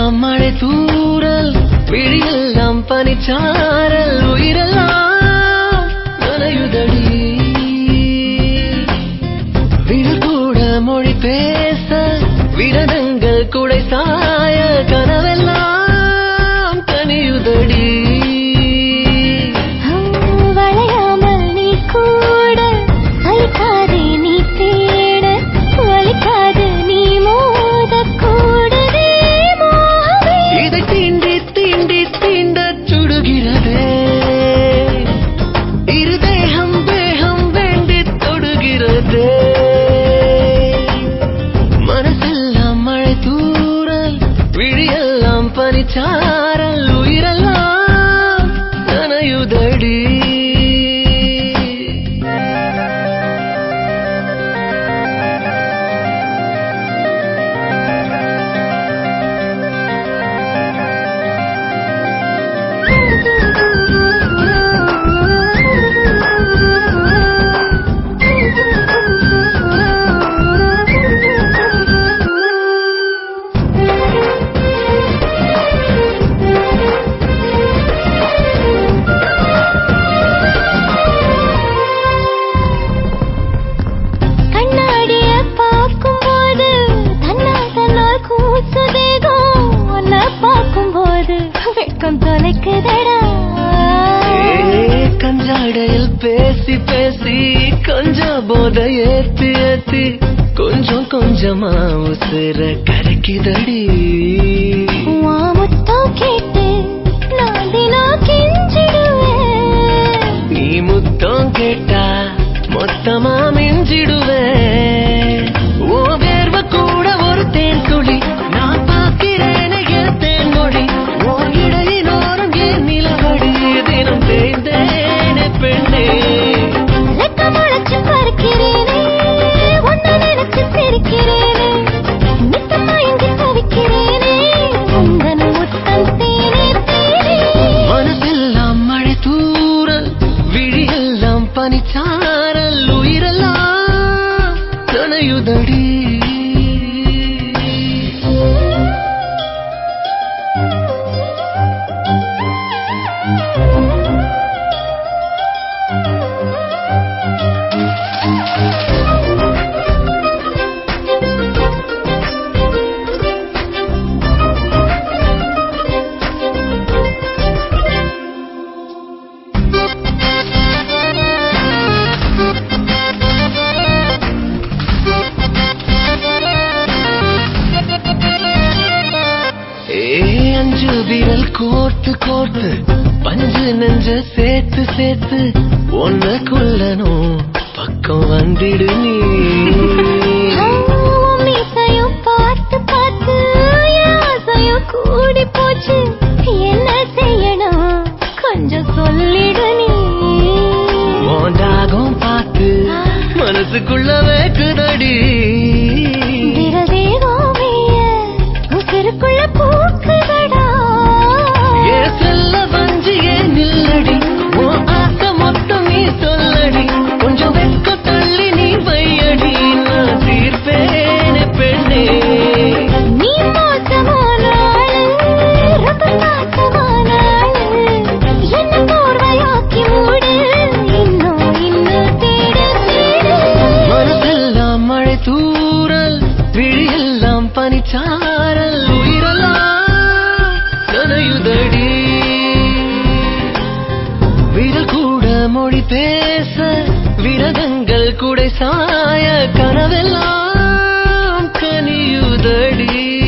மனசெல்லாம் மழை தூறல் விழியெல்லாம் பனிச்சாரல் உயிரெல்லாம் நனையுதடி விரல் கூட மொழி பேச விரதங்கள் குடை சாய கனவெல்லாம் கனியுதடி வளையாமல் நீ கூட அழிக்காதே நீ தேட வலிக்காது நீ மோத கூடவே மோகமே இதை தீண்டி தீண்டி தீண்டச் சுடுகிறதே இரு தேகம் தேகம் வேண்டி தொடுகிறதே மனசெல்லாம் மழை தூறல் விழியெல்லாம் பனிச்சாரல் உயிரெல்லாம் நனையுதடி கண்ணாடிய பார்க்கும்போது தன்னால் தன்னால் கூசுதேகம் உன்னை பார்க்கும்போது வெட்கம் தொலைக்குதடா ஏ, கஞ்சாடையில் பேசி பேசி கொஞ்சம் போத ஏத்தி ஏத்தி கொஞ்சம் கொஞ்சமா உசுர கரைக்குதடி உன் முத்தம் கேட்டு நான் தினம் கெஞ்சிடுவேன் நீ முத்தம் கேட்டா மொத்தமா மிஞ்சிடுவேன் ஓ வேர்வ கூட ஒரு தேன் துளி நான் பார்க்கிறேனே என் தேன் மொழி ஓ இடையினோரம் என் நிலவடி தினம் தேய்ந்தேனே பெண்ணே ரெக்க முளைச்சு பறக்கிறேனே உன்னை நினைச்சு சிரிக்கிறேனே நித்தம் மயங்கி தவிக்கிறேனே உந்தன் முத்தம் தேனே தேனே மனசெல்லாம் மழை தூறல் விழியெல்லாம் பனிச்சாரல் உயிரெல்லாம் நனையுதடி ஏ அஞ்சு விரல் கோர்த்து கோர்த்து பஞ்சு நெஞ்ச சேர்த்து சேர்த்து ஒன்ன கொல்லணும் பக்கம் வந்திடு நீ உன் மீசையும் பார்த்து பார்த்து என் ஆசையும் கூடி போச்சு என்ன செய்யணும் கொஞ்சம் சொல்லிடு நீ உன் தாகம் பார்த்து மனசுக்குள்ள வேக்குதடி விரதேகோவிய உசிருக்குள்ள பூக்குதடா ஏ செல்ல வஞ்சி ஏன் நில்லடி உன் ஆசை மொத்தம் நீ சொல்லடி கொஞ்சம் வெட்க தள்ளி நீ வையடி நான் தீர்ப்பேனே பெண்ணே நீ மோசமான ஆளு, ரொம்ப நாசமான ஆளு. என்ன போர்வையாக்கி மூடு, இன்னும் இன்னும் தேடு, தேடு. மனசெல்லாம் மழை தூறல் விழியெல்லாம் பனிச்சாரல் உயிரெல்லாம் நனையுதடி விரல் கூட மொழி பேச விரதங்கள் குடை சாய கனவெல்லாம் கனியுதடி